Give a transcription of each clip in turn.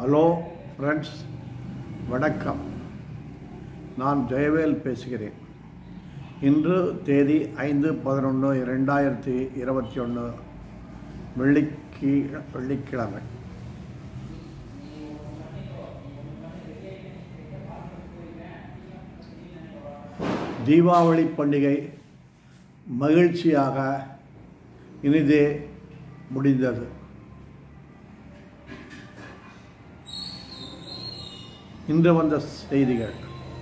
hello friends வணக்கம் நான் ஜெயவேல் பேசுகிறேன் இன்று தேதி ஐந்து பதினொன்று ரெண்டாயிரத்தி இருபத்தி ஒன்று வெள்ளிக்கி வெள்ளிக்கிழமை தீபாவளி பண்டிகை மகிழ்ச்சியாக இனிதே முடிந்தது இன்று வந்த செய்திகள்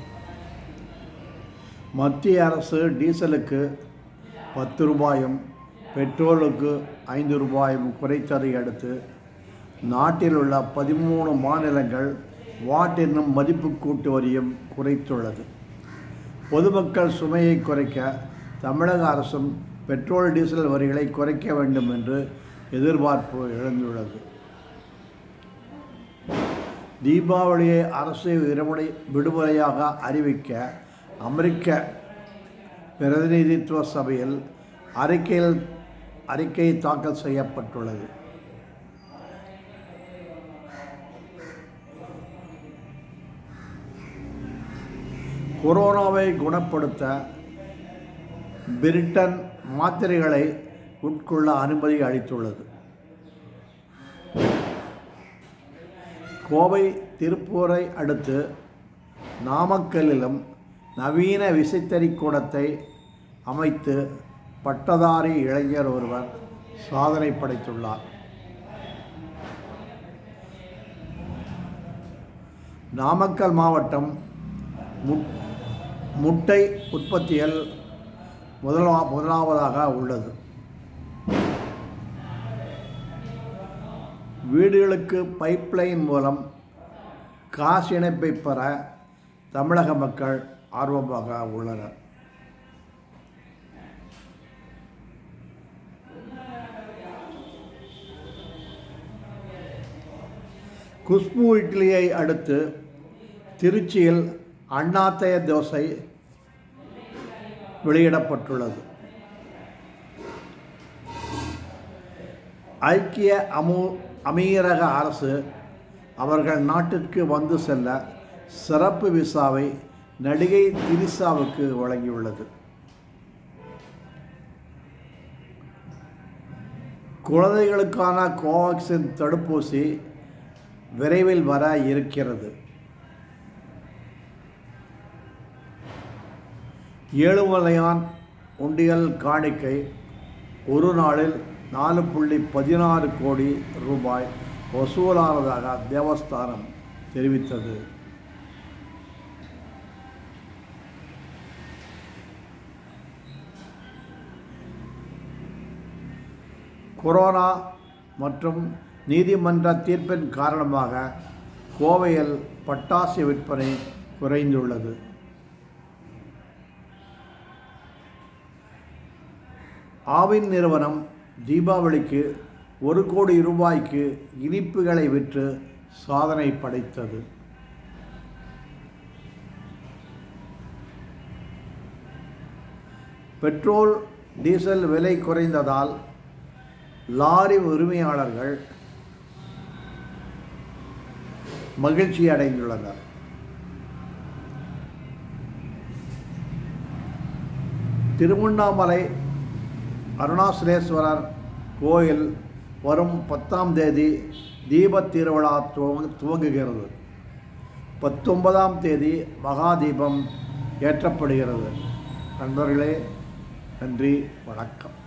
மத்திய அரசு டீசலுக்கு பத்து ரூபாயும் பெட்ரோலுக்கு ஐந்து ரூபாயும் குறைத்ததை அடுத்து நாட்டில் உள்ள பதிமூணு மாநிலங்கள் வாட் என்னும் மதிப்பு கூட்டு வரியும் குறைத்துள்ளது பொதுமக்கள் சுமையை குறைக்க தமிழக அரசும் பெட்ரோல் டீசல் வரிகளை குறைக்க வேண்டும் என்று எதிர்பார்ப்பு எழுந்துள்ளது தீபாவளியை அரசு விடுமுறை விடுமுறையாக அறிவிக்க அமெரிக்க பிரதிநிதித்துவ சபையில் அறிக்கையில் அறிக்கை தாக்கல் செய்யப்பட்டுள்ளது கொரோனாவை குணப்படுத்த பிரிட்டன் மாத்திரைகளை உட்கொள்ள அனுமதி அளித்துள்ளது கோவை திருப்பூரை அடுத்து நாமக்கல்லிலும் நவீன விசைத்தறி கூடத்தை அமைத்து பட்டதாரி இளைஞர் ஒருவர் சாதனை படைத்துள்ளார் நாமக்கல் மாவட்டம் முட்- முட்டை உற்பத்தியில் முதலா முதலாவதாக உள்ளது வீடுகளுக்கு பைப்லைன் மூலம் காசு இணைப்பை பெற தமிழக மக்கள் ஆர்வமாக உள்ளனர் குஷ்பு இட்லியை அடுத்து திருச்சியில் அண்ணாத்தய தோசை வெளியிடப்பட்டுள்ளது ஐக்கிய அமு அமீரக அரசு அவர்கள் நாட்டிற்கு வந்து செல்ல சிறப்பு விசாவை நடிகை திரிசாவுக்கு வழங்கியுள்ளது குழந்தைகளுக்கான கோவாக்சின் தடுப்பூசி விரைவில் வர இருக்கிறது ஏழுமலையான் உண்டியல் காணிக்கை ஒரு நாளில் நாலு புள்ளி பதினாறு கோடி ரூபாய் வசூலானதாக தேவஸ்தானம் தெரிவித்தது கொரோனா மற்றும் நீதிமன்ற தீர்ப்பின் காரணமாக கோவையில் பட்டாசு விற்பனை குறைந்துள்ளது ஆவின் நிறுவனம் தீபாவளிக்கு ஒரு கோடி ரூபாய்க்கு இனிப்புகளை விற்று சாதனை படைத்தது பெட்ரோல் டீசல் விலை குறைந்ததால் லாரி உரிமையாளர்கள் மகிழ்ச்சி அடைந்துள்ளனர் திருவண்ணாமலை அருணாசலேஸ்வரர் கோயில் வரும் பத்தாம் தேதி தீபத் திருவிழா துவங்க துவங்குகிறது பத்தொன்பதாம் தேதி மகா தீபம் ஏற்றப்படுகிறது நண்பர்களே நன்றி வணக்கம்